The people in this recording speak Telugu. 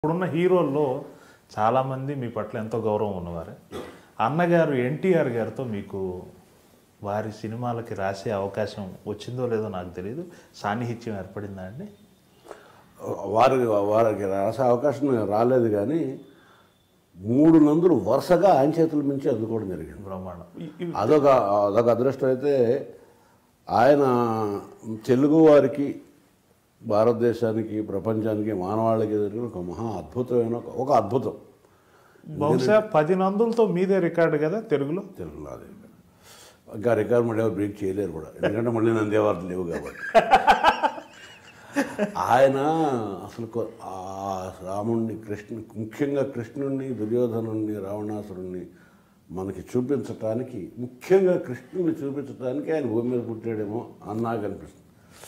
ఇప్పుడున్న హీరోల్లో చాలామంది మీ పట్ల ఎంతో గౌరవం ఉన్నవారే అన్నగారు ఎన్టీఆర్ గారితో మీకు వారి సినిమాలకి రాసే అవకాశం వచ్చిందో లేదో నాకు తెలియదు సాన్నిహిత్యం ఏర్పడిందా అండి వారి వారికి రాసే అవకాశం రాలేదు కానీ మూడు నందులు వరుసగా ఆయన చేతుల మించి అందుకోవడం జరిగింది బ్రహ్మాండం ఈ- ఈ- అదొక అదొక అదృష్టం అయితే ఆయన తెలుగు వారికి భారతదేశానికి ప్రపంచానికి మానవాళికి ఎదురు ఒక మహా అద్భుతమైన ఒక- ఒక అద్భుతం బహుశా పది నందులతో మీదే రికార్డు కదా తెలుగులో తెలుగులో అది ఇంకా రికార్డ్ మళ్ళీ ఎవరు బ్రేక్ చేయలేరు కూడా ఎందుకంటే మళ్ళీ నందేవారు లేవు కాబట్టి ఆయన అసలు కొ- ఆ రాముణ్ణి కృష్ణు ముఖ్యంగా కృష్ణుణ్ణి దుర్యోధనుణ్ణి రావణాసురుణ్ణి మనకి చూపించటానికి ముఖ్యంగా కృష్ణుని చూపించటానికి ఆయన భూమి మీద పుట్టాడేమో అని నాకు అనిపిస్తుంది